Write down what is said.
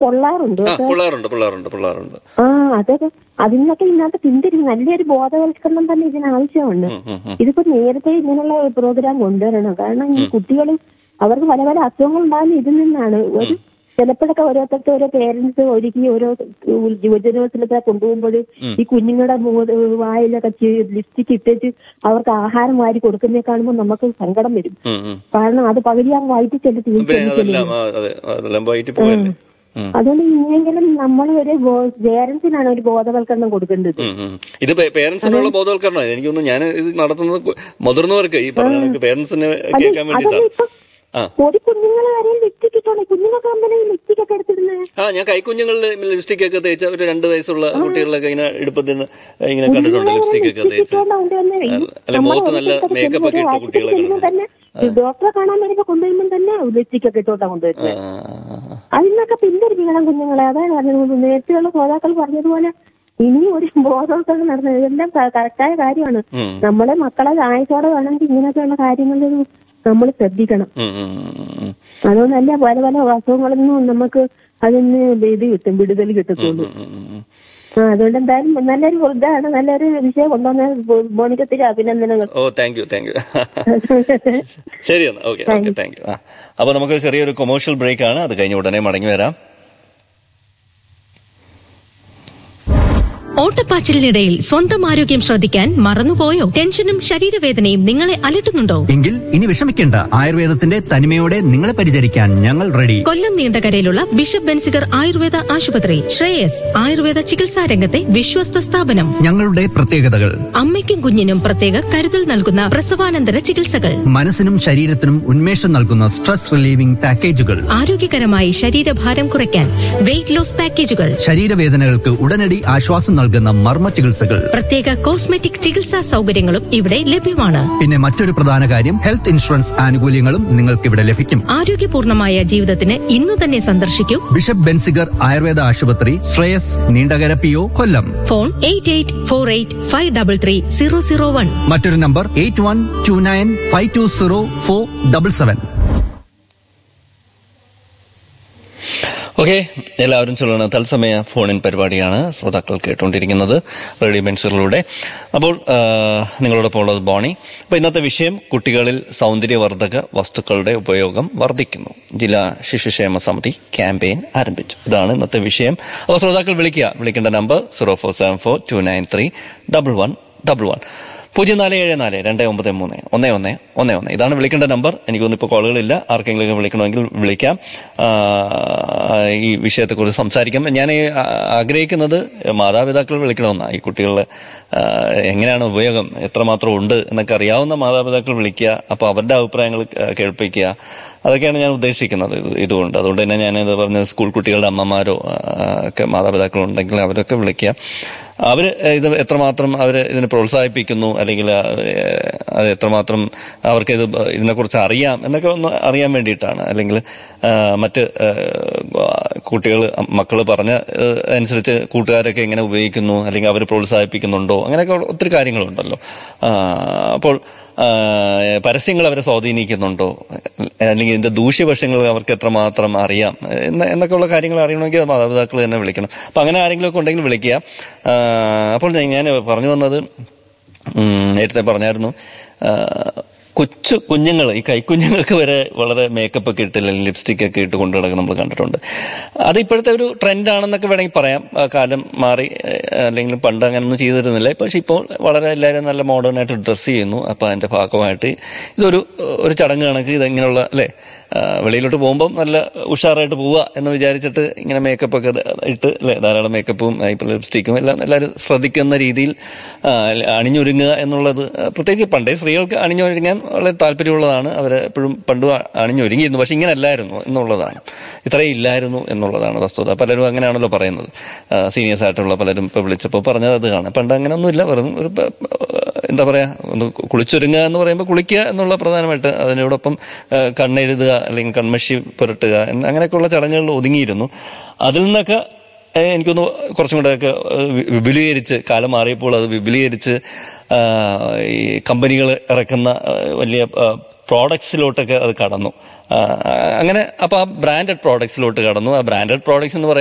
കൊള്ളാറുണ്ട് ആ പിള്ളേരുണ്ട് പിള്ളേരുണ്ട് പിള്ളേരുണ്ട് ആ അതൊക്കെ അതിനൊക്കെ ഇതിനകത്ത് പിന്തിരിഞ്ഞ് നല്ലൊരു ബോധവൽക്കരണം തന്നെ ഇതിന് ആവശ്യമുണ്ട് ഉം, ഉം, ഉം. ഇതിപ്പോ നേരത്തെ ഇങ്ങനെയുള്ള പ്രോഗ്രാം കൊണ്ടുവരണം കാരണം ഈ കുട്ടികൾ അവർക്ക് പല പല അസുഖങ്ങൾ ഉണ്ടാകുന്ന ഇതിൽ നിന്നാണ് ഒരു ചിലപ്പോഴൊക്കെ ഓരോരുത്തർക്ക് ഓരോ പേരൻസ് ഒരുക്കി ഓരോ യുവജനോത്സവത്തെ കൊണ്ടുപോകുമ്പോൾ ഈ കുഞ്ഞുങ്ങളുടെ മൂ- വായിലൊക്കെ ലിപ്സ്റ്റിക് ഇട്ടിട്ട് അവർക്ക് ആഹാരം വാരി കൊടുക്കുന്നേ കാണുമ്പോൾ നമുക്ക് സങ്കടം വരും ഉം, ഉം. കാരണം അത് പകുതി ആ വയറ്റിൽ ചെല്ലി പിന്നെ തീർച്ചയായും അതെല്ലാം ആ, അതെ അതെല്ലാം വൈകിട്ട് പോയല്ലേ ഉം. അതുകൊണ്ട് ഇനിയെങ്കിലും നമ്മൾ ഒരു പേരൻസിനാണ് ഒരു ബോധവൽക്കരണം കൊടുക്കേണ്ടത് ഉം, ഉം. ഇത് പേരൻസിനുള്ള ബോധവൽക്കരണം എനിക്കൊന്ന് ഞാൻ ഇത് നടത്തുന്നത് കു- മുതിർന്നവർക്ക് ഈ പറഞ്ഞ പേരൻസിനെ കേൾക്കാൻ അതല്ല വേണ്ടിയിട്ടാണ് ഇപ്പൊ ആ ഒരു കുഞ്ഞുങ്ങളെ വരെയും ലിപ്സ്റ്റിക് ഇട്ടോളെ കുഞ്ഞുങ്ങൾക്ക് അമ്പലം ലിപ്സ്റ്റിക് ഒക്കെ എടുത്തിടുന്നത് ആ ഞാൻ കൈക്കുഞ്ഞുങ്ങളിൽ ലിപ്സ്റ്റിക് ഒക്കെ തേച്ച ഒരു രണ്ട് വയസ്സുള്ള കുട്ടികളിലൊക്കെ ഇങ്ങനെ എടുപ്പത്തിൽ നിന്ന് ഇങ്ങനെ കണ്ടിട്ടുണ്ട് ലിപ്സ്റ്റിക് ഒക്കെ തേച്ച് അല്ല മുഖത്ത് നല്ല മേക്കപ്പ് ഒക്കെ ഇട്ട കുട്ടികളെ കണ്ടിട്ടുണ്ട് തന്നെ ഡോക്ടറെ കാണാൻ വരുമ്പോ കൊണ്ടുവരുമ്പോൾ തന്നെ ലിപ്സ്റ്റിക് ഒക്കെ ഇട്ടോട്ടാ കൊണ്ടുവരുന്നത് ആ, അതിനൊക്കെ പിന്തിരിപ്പിക്കണം കുഞ്ഞുങ്ങളെ അതാണ് പറഞ്ഞത് നേരത്തെയുള്ള ശ്രോതാക്കൾ പറഞ്ഞതുപോലെ ഇനി ഒരു ബോധവൽക്കരണം നടന്നത് ഇതെല്ലാം കറക്റ്റായ കാര്യമാണ് ഉം. നമ്മളെ മക്കളെ ആയത്തോടെ വേണമെങ്കിൽ ഇങ്ങനെയൊക്കെയുള്ള കാര്യങ്ങളിൽ നമ്മൾ ശ്രദ്ധിക്കണം ഉം, ഉം, ഉം, ഉം. അതുകൊണ്ടല്ല പല പല അസുഖങ്ങളൊന്നും നമുക്ക് അതിന് ഇത് കിട്ടും വിടുതൽ കിട്ടത്തുള്ളൂ ഉം, ഉം, ഉം. ആ അതുകൊണ്ട് എന്തായാലും നല്ലൊരു ഇതാണ് നല്ലൊരു വിഷയം കൊണ്ടുവന്ന മോണിക്കത്തിന് അഭിനന്ദനങ്ങൾ ഓ താങ്ക് യു താങ്ക് യു ശരി എന്നാ ഓക്കെ ഓക്കെ താങ്ക് യു ആ അപ്പൊ നമുക്ക് ചെറിയൊരു കൊമേഴ്ഷ്യൽ ബ്രേക്ക് ആണ് അത് കഴിഞ്ഞ് ഉടനെ മടങ്ങി വരാം ഓട്ടപ്പാച്ചിലിനിടയിൽ സ്വന്തം ആരോഗ്യം ശ്രദ്ധിക്കാൻ മറന്നുപോയോ ടെൻഷനും ശരീരവേദനയും നിങ്ങളെ അലട്ടുന്നുണ്ടോ എങ്കിൽ ഇനി വിഷമിക്കേണ്ട ആയുർവേദത്തിന്റെ തനിമയോടെ നിങ്ങളെ പരിചരിക്കാൻ ഞങ്ങൾ റെഡി കൊല്ലം നീണ്ടകരയിലുള്ള ബിഷപ്പ് ബെൻസിഗർ ആയുർവേദ ആശുപത്രി ശ്രേയസ് ആയുർവേദ ചികിത്സാ രംഗത്തെ വിശ്വസ്ത സ്ഥാപനം ഞങ്ങളുടെ പ്രത്യേകതകൾ അമ്മയ്ക്കും കുഞ്ഞിനും പ്രത്യേക കരുതൽ നൽകുന്ന പ്രസവാനന്തര ചികിത്സകൾ മനസ്സിനും ശരീരത്തിനും ഉന്മേഷം നൽകുന്ന സ്ട്രെസ് റിലീവിംഗ് പാക്കേജുകൾ ആരോഗ്യകരമായി ശരീരഭാരം കുറയ്ക്കാൻ വെയിറ്റ് ലോസ് പാക്കേജുകൾ ശരീരവേദനകൾക്ക് ഉടനടി ആശ്വാസം നൽകുന്ന മർമ്മ ചികിത്സകൾ പ്രത്യേക കോസ്മെറ്റിക് ചികിത്സാ സൗകര്യങ്ങളും ഇവിടെ ലഭ്യമാണ് പിന്നെ മറ്റൊരു പ്രധാന കാര്യം ഹെൽത്ത് ഇൻഷുറൻസ് ആനുകൂല്യങ്ങളും നിങ്ങൾക്ക് ഇവിടെ ലഭിക്കും ആരോഗ്യപൂർണമായ ജീവിതത്തിന് ഇന്നു തന്നെ സന്ദർശിക്കൂ ബിഷപ്പ് ബെൻസിഗർ ആയുർവേദ ആശുപത്രി Shreyas Neendakara P O Kollam phone eight eight four eight five double three zero zero one മറ്റൊരു number eight one two nine five two zero four double seven okay എല്ലാവരും ചൊല്ലുന്ന തത്സമയ ഫോണിൻ പരിപാടിയാണ് ശ്രോതാക്കൾ കേട്ടുകൊണ്ടിരിക്കുന്നത് റേഡിയോ ബെൻസുകളിലൂടെ അപ്പോൾ ആ, നിങ്ങളോടൊപ്പം ഉള്ളത് ബോണി അപ്പോൾ ഇന്നത്തെ വിഷയം കുട്ടികളിൽ സൗന്ദര്യവർദ്ധക വസ്തുക്കളുടെ ഉപയോഗം വർദ്ധിക്കുന്നു ജില്ലാ ശിശുക്ഷേമ സമിതി ക്യാമ്പയിൻ ആരംഭിച്ചു ഇതാണ് ഇന്നത്തെ വിഷയം അപ്പോൾ ശ്രോതാക്കൾ വിളിക്കുക വിളിക്കേണ്ട number zero four seven four two nine three double one double one പൂജ്യം നാല് ഏഴ് നാല് രണ്ട് ഒമ്പത് മൂന്ന് ഒന്ന് ഒന്ന് ഒന്ന് ഒന്ന് ഇതാണ് വിളിക്കേണ്ട നമ്പർ എനിക്കൊന്നും ഇപ്പോൾ കോളുകളില്ല ആർക്കെങ്കിലും വിളിക്കണമെങ്കിൽ വിളിക്കാം ആ, ഈ വിഷയത്തെക്കുറിച്ച് സംസാരിക്കാം ഞാൻ ഈ ആ- ആഗ്രഹിക്കുന്നത് മാതാപിതാക്കൾ വിളിക്കണമെന്നാണ് ഈ കുട്ടികളുടെ ആ, എങ്ങനെയാണ് ഉപയോഗം എത്രമാത്രം ഉണ്ട് എന്നൊക്കെ അറിയാവുന്ന മാതാപിതാക്കൾ വിളിക്കുക അപ്പോൾ അവരുടെ അഭിപ്രായങ്ങൾ ആ, കേൾപ്പിക്കുക അതൊക്കെയാണ് ഞാൻ ഉദ്ദേശിക്കുന്നത് ഇത് ഇതുകൊണ്ട് അതുകൊണ്ട് തന്നെ ഞാൻ ഇത് പറഞ്ഞ സ്കൂൾ കുട്ടികളുടെ അമ്മമാരോ ആ, ഒക്കെ മാതാപിതാക്കളുണ്ടെങ്കിൽ അവരൊക്കെ വിളിക്കുക അവർ ഇത് എത്രമാത്രം അവർ ഇതിനെ പ്രോത്സാഹിപ്പിക്കുന്നു അല്ലെങ്കിൽ ആ, ഏഹ്, അത് എത്രമാത്രം അവർക്ക് ഇത് ഇതിനെക്കുറിച്ച് അറിയാം എന്നൊക്കെ ഒന്ന് അറിയാൻ വേണ്ടിയിട്ടാണ് അല്ലെങ്കിൽ ആ, മറ്റ് കുട്ടികൾ മക്കൾ പറഞ്ഞ ഏഹ്, അനുസരിച്ച് കൂട്ടുകാരൊക്കെ എങ്ങനെ ഉപയോഗിക്കുന്നു അല്ലെങ്കിൽ അവർ പ്രോത്സാഹിപ്പിക്കുന്നുണ്ടോ അങ്ങനെയൊക്കെ ഒത്തിരി കാര്യങ്ങളുണ്ടല്ലോ ആ, അപ്പോൾ ആ, പരസ്യങ്ങൾ അവരെ സ്വാധീനിക്കുന്നുണ്ടോ അല്ലെങ്കിൽ ഇതിന്റെ ദൂഷ്യവശങ്ങൾ അവർക്ക് എത്രമാത്രം അറിയാം എന്ന എന്നൊക്കെയുള്ള കാര്യങ്ങൾ അറിയണമെങ്കിൽ മാതാപിതാക്കൾ തന്നെ വിളിക്കണം അപ്പം അങ്ങനെ ആരെങ്കിലും ഒക്കെ ഉണ്ടെങ്കിൽ വിളിക്കുക ആ, അപ്പോൾ ഞാൻ- ഞാൻ പറഞ്ഞു വന്നത് ഉം, നേരത്തെ പറഞ്ഞായിരുന്നു ആ, കൊച്ചു കുഞ്ഞുങ്ങൾ ഈ കൈക്കുഞ്ഞുങ്ങൾക്ക് വരെ വളരെ മേക്കപ്പ് ഒക്കെ ഇട്ട് അല്ലെങ്കിൽ ലിപ്സ്റ്റിക് ഒക്കെ ഇട്ട് കൊണ്ടു നടക്കുന്നത് നമ്മൾ കണ്ടിട്ടുണ്ട് അത് ഇപ്പോഴത്തെ ഒരു ട്രെൻഡാണെന്നൊക്കെ വേണമെങ്കിൽ പറയാം ആ, കാലം മാറി ഏഹ്, അല്ലെങ്കിൽ പണ്ട് അങ്ങനെയൊന്നും ചെയ്തിരുന്നില്ല പക്ഷെ ഇപ്പോൾ വളരെ എല്ലാവരും നല്ല മോഡേൺ ആയിട്ട് ഡ്രസ്സ് ചെയ്യുന്നു അപ്പോൾ അതിന്റെ ഭാഗമായിട്ട് ഇതൊരു ഒരു ചടങ്ങ് കണക്ക് ഇതെങ്ങനെയുള്ള അല്ലേ ആ, വെളിയിലോട്ട് പോകുമ്പം നല്ല ഉഷാറായിട്ട് പോവുക എന്ന് വിചാരിച്ചിട്ട് ഇങ്ങനെ മേക്കപ്പ് ഒക്കെ ഇട്ട് അല്ലേ ധാരാളം മേക്കപ്പും ഇപ്പോൾ ലിപ്സ്റ്റിക്കും എല്ലാം എല്ലാവരും ശ്രദ്ധിക്കുന്ന രീതിയിൽ ആ, അണിഞ്ഞൊരുങ്ങുക എന്നുള്ളത് ആ, പ്രത്യേകിച്ച് പണ്ടേ സ്ത്രീകൾക്ക് അണിഞ്ഞൊരുങ്ങാൻ വളരെ താല്പര്യമുള്ളതാണ് അവർ എപ്പോഴും പണ്ട് അണിഞ്ഞൊരുങ്ങിയിരുന്നു പക്ഷെ ഇങ്ങനെ അല്ലായിരുന്നു എന്നുള്ളതാണ് ഇത്രയും ഇല്ലായിരുന്നു എന്നുള്ളതാണ് വസ്തുത പലരും അങ്ങനെയാണല്ലോ പറയുന്നത് സീനിയേഴ്സ് ആയിട്ടുള്ള പലരും ഇപ്പോൾ വിളിച്ചപ്പോൾ പറഞ്ഞത് അത് കാണാം പണ്ട് അങ്ങനെയൊന്നുമില്ല വെറും ഒരു പ- എന്താ പറയാ ഒന്ന് കുളിച്ചൊരുങ്ങുക എന്ന് പറയുമ്പോൾ കുളിക്കുക എന്നുള്ള പ്രധാനമായിട്ട് അതിനോടൊപ്പം ആ, കണ്ണെഴുതുക അല്ലെങ്കിൽ കൺമഷി പുരട്ടുക എന്ന് അങ്ങനെയൊക്കെയുള്ള ചടങ്ങുകളിൽ ഒതുങ്ങിയിരുന്നു അതിൽ നിന്നൊക്കെ ഏഹ്, എനിക്കൊന്ന് കുറച്ചും കൂടെ ഒക്കെ വി- വിപുലീകരിച്ച് കാലം മാറിയപ്പോൾ അത് വിപുലീകരിച്ച് ആ, ഈ കമ്പനികൾ ഇറക്കുന്ന ആ, വലിയ പ്രോഡക്ട്സിലോട്ടൊക്കെ അത് കടന്നു ആ, അങ്ങനെ അപ്പോൾ ആ ബ്രാൻഡഡ് പ്രോഡക്ട്സിലോട്ട് കടന്നു ആ ബ്രാൻഡഡ് പ്രോഡക്ട്സ് എന്ന് പറയുന്നത്